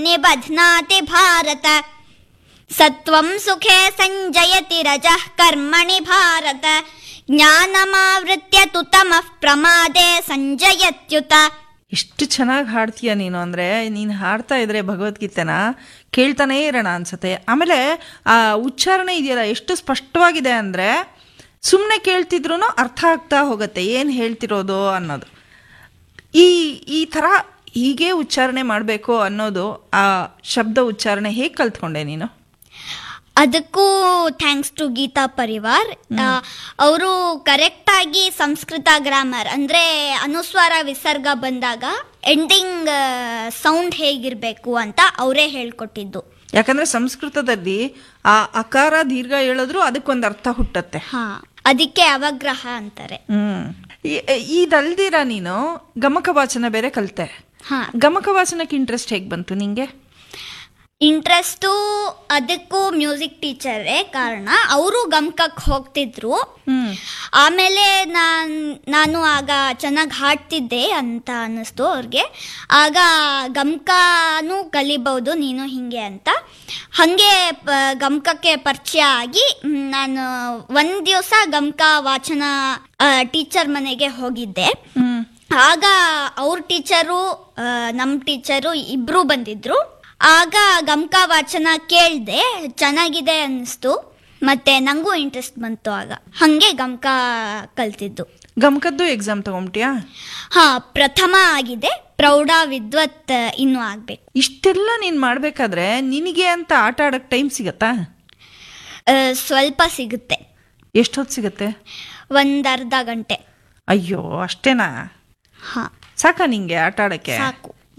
निबध्नाति भारत सत्त्वं सुखे सञ्जयति रजः कर्मणि भारत ज्ञानमावृत्य तु तमः प्रमादे सञ्जयत्युत ಎಷ್ಟು ಚೆನ್ನಾಗಿ ಹಾಡ್ತೀಯ ನೀನು ಅಂದರೆ ನೀನು ಹಾಡ್ತಾ ಇದ್ರೆ ಭಗವದ್ಗೀತೆನ ಕೇಳ್ತಾನೇ ಇರೋಣ ಅನ್ಸತ್ತೆ ಆಮೇಲೆ ಆ ಉಚ್ಚಾರಣೆ ಇದೆಯಲ್ಲ ಎಷ್ಟು ಸ್ಪಷ್ಟವಾಗಿದೆ ಅಂದರೆ ಸುಮ್ಮನೆ ಕೇಳ್ತಿದ್ರು ಅರ್ಥ ಆಗ್ತಾ ಹೋಗುತ್ತೆ ಏನು ಹೇಳ್ತಿರೋದು ಅನ್ನೋದು ಈ ಈ ಥರ ಹೀಗೆ ಉಚ್ಚಾರಣೆ ಮಾಡಬೇಕು ಅನ್ನೋದು ಆ ಶಬ್ದ ಉಚ್ಚಾರಣೆ ಹೇಗೆ ಕಲ್ತ್ಕೊಂಡೆ ನೀನು ಅದಕ್ಕೂ ಥ್ಯಾಂಕ್ಸ್ ಟು ಗೀತಾ ಪರಿವಾರ್ ಅವರು ಕರೆಕ್ಟಾಗಿ ಸಂಸ್ಕೃತ ಗ್ರಾಮರ್ ಅಂದರೆ ಅನುಸ್ವಾರ ವಿಸರ್ಗ ಬಂದಾಗ ಎಂಡಿಂಗ್ ಸೌಂಡ್ ಹೇಗಿರಬೇಕು ಅಂತ ಅವರೇ ಹೇಳ್ಕೊಟ್ಟಿದ್ದು ಯಾಕಂದರೆ ಸಂಸ್ಕೃತದಲ್ಲಿ ಆ ಅಕಾರ ದೀರ್ಘ ಹೇಳಿದ್ರು ಅದಕ್ಕೊಂದು ಅರ್ಥ ಹುಟ್ಟತ್ತೆ ಹಾಂ ಅದಕ್ಕೆ ಅವಗ್ರಹ ಅಂತಾರೆ ಹ್ಮ್ ಈ- ಇದಲ್ದಿರ ನೀನು ಗಮಕ ವಾಚನ ಬೇರೆ ಕಲಿತೆ ಹಾಂ ಗಮಕ ವಾಚನಕ್ಕೆ ಇಂಟ್ರೆಸ್ಟ್ ಹೇಗೆ ಬಂತು ನಿಂಗೆ ಇಂಟ್ರೆಸ್ಟು ಅದಕ್ಕೂ ಮ್ಯೂಸಿಕ್ ಟೀಚರೇ ಕಾರಣ ಅವರು ಗಮಕಕ್ಕೆ ಹೋಗ್ತಿದ್ರು ಹ್ಮ್ ಆಮೇಲೆ ನಾನು ನಾನು ಆಗ ಚೆನ್ನಾಗಿ ಹಾಡ್ತಿದ್ದೆ ಅಂತ ಅನ್ನಿಸ್ತು ಅವ್ರಿಗೆ ಆಗ ಗಮಕನೂ ಕಲಿಬಹುದು ನೀನು ಹಿಂಗೆ ಅಂತ ಹಾಗೆ ಪ ಗಮಕಕ್ಕೆ ಪರಿಚಯ ಆಗಿ ಮ್, ನಾನು ಒಂದು ದಿವಸ ಗಮಕ ವಾಚನ ಟೀಚರ್ ಮನೆಗೆ ಹೋಗಿದ್ದೆ ಹ್ಮ್ ಆಗ ಅವ್ರ ಟೀಚರು ನಮ್ಮ ಟೀಚರು ಇಬ್ಬರು ಬಂದಿದ್ರು ಆಗ ಗಮಕ ವಾಚನ ಕೇಳಿದೆ ಚೆನ್ನಾಗಿದೆ ಅನ್ನಿಸ್ತು ಮತ್ತೆ ನಂಗೂ ಇಂಟ್ರೆಸ್ಟ್ ಬಂತು ಆಗ ಹಾಗೆ ಗಮಕ ಕಲ್ತಿದ್ದು ಗಮಕದ್ದು ಎಕ್ಸಾಮ್ ತಗೊಂಬಿಟ್ಯಾ ಹಾ ಪ್ರಥಮ ಆಗಿದೆ ಪ್ರೌಢ ವಿದ್ವತ್ ಇನ್ನೂ ಆಗ್ಬೇಕು ಇಷ್ಟೆಲ್ಲ ನೀನು ಮಾಡಬೇಕಾದ್ರೆ ನಿನಗೆ ಅಂತ ಆಟ ಆಡೋಕ್ಕೆ ಟೈಮ್ ಸಿಗತ್ತಾ ಆ, ಸ್ವಲ್ಪ ಸಿಗುತ್ತೆ ಎಷ್ಟೊತ್ತು ಸಿಗತ್ತೆ ಒಂದು ಅರ್ಧ ಗಂಟೆ ಅಯ್ಯೋ ಅಷ್ಟೇನಾ ಹಾ ಸಾಕಾ ನಿಂಗೆ ಆಟ ಆಡೋಕ್ಕೆ ಸಾಕು